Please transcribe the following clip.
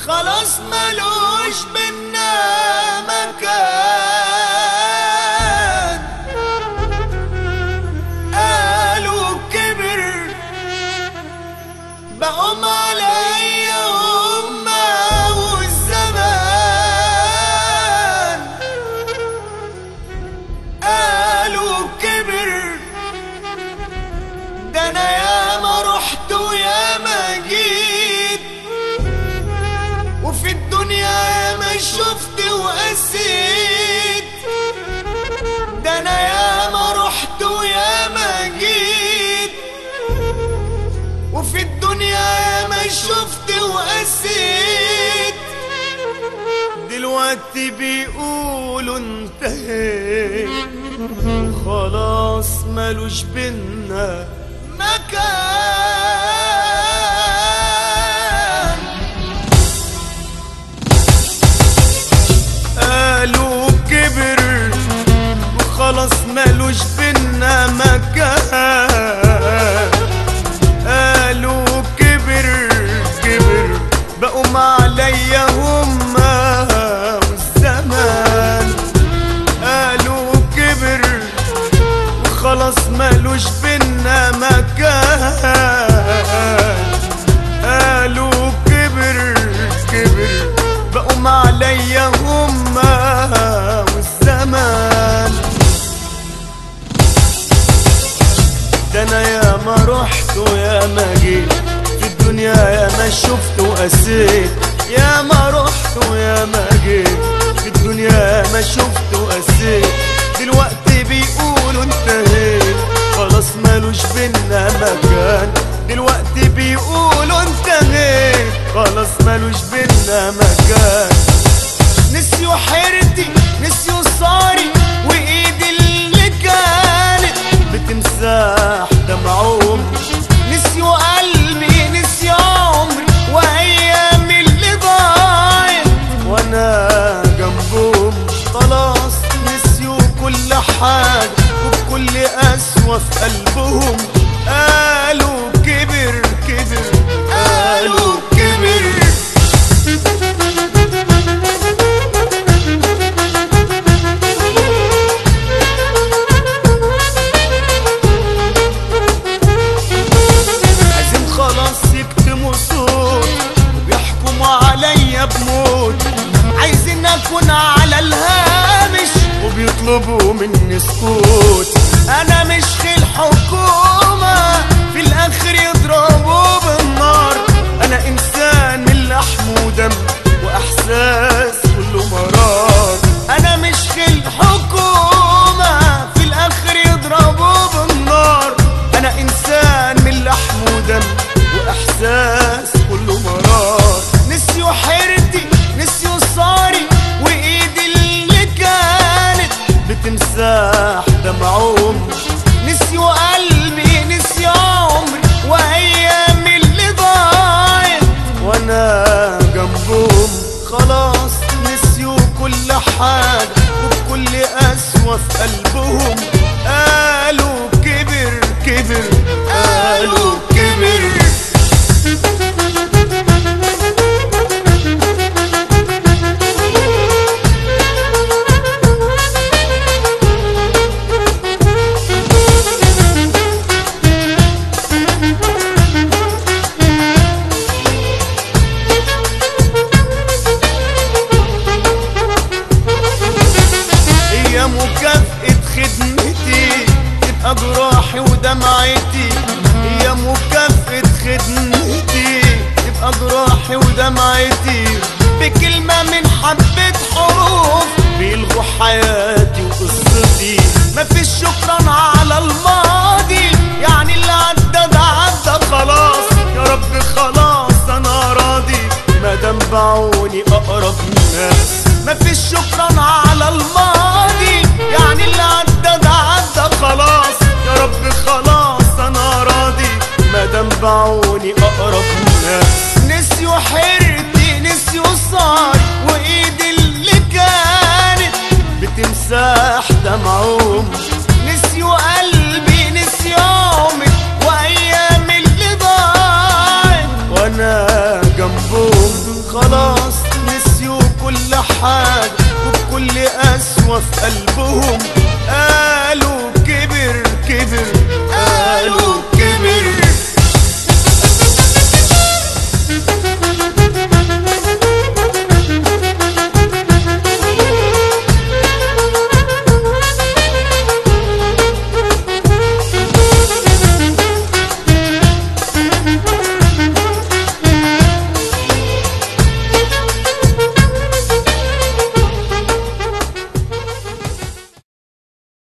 خلاص ملوش بينا مكان قالوا كبر بقوم عليا هما والزمان قالوا كبر ده انا ياما رحت وياما جيت وفي الدنيا ياما شفت وقسيت ده انا ياما رحت وياما جيت وفي الدنيا ياما شفت وقسيت دلوقتي بيقولوا انتهيت وخلاص ملوش بينا مكان قالوا كبر وخلاص ملوش بينا مكان قالوا كبر كبر بقوا عليا هما والزمان قالوا كبر وخلاص ملوش بينا مكان قالوا كبر كبر بقوا عليا هما والزمان ده انا يا ما رحت ويا ما جيت في الدنيا يا ما شفت وقسيت يا ما رحت ويا ما جيت في الدنيا يا ما شفت وقسيت دلوقتي بيقولوا انتهيت خلاص مالوش بينا مكان دلوقتي بيقولوا انتهيت خلاص مالوش بينا مكان نسيوا حيرتي نسيوا صاري وايدي اللي كانت بتمسح دمعهم نسيوا قلبي نسيوا عمري وايامي اللي ضاعت وانا جنبهم خلاص نسيوا كل حاجه وبكل قسوه في قلبهم قالوا كبر كبر قالوا كبر عايزين خلاص يكتموا صوت وبيحكموا عليا بموت عايزين اكون على الهامش وبيطلبوا مني سكوت انا مش في الحكومة في الاخر يضربوا بالنار انا انسان من لحم ودم واحساس كله مرار انا مش في الحكومة في الاخر يضربوا بالنار انا انسان من لحم ودم واحساس كله مرار نسيوا حيرتي نسيوا صاري وايدي اللي كانت بتمسح دمعهم نسيوا قلبي نسيوا عمري وايامي اللي ضاعت وانا جنبهم خلاص نسيوا كل حاجه وبكل قسوه في قلبهم قالوا كبر كبر قالوا كبر هي مكافأة خدمتي تبقى جراحي ودمعتي هي مكافأة خدمتي تبقى جراحي ودمعتي بكلمة من حبة حروف بيلغوا حياتي وقصتي مفيش شكرا على الماضي يعني اللي عدى ده عدى خلاص يا رب خلاص انا راضي مادام باعوني اقرب ناس مفيش شكرا على الماضي يعني اللي عدى ده عدى خلاص يا رب خلاص انا راضي مادام باعوني اقرب ناس نسيوا حيرتي نسيوا صار وايدي اللي كانت بتمسح دمعهم نسيوا قلبي نسيوا عمري وايام اللي ضاعت وانا جنبهم خلاص في قلبهم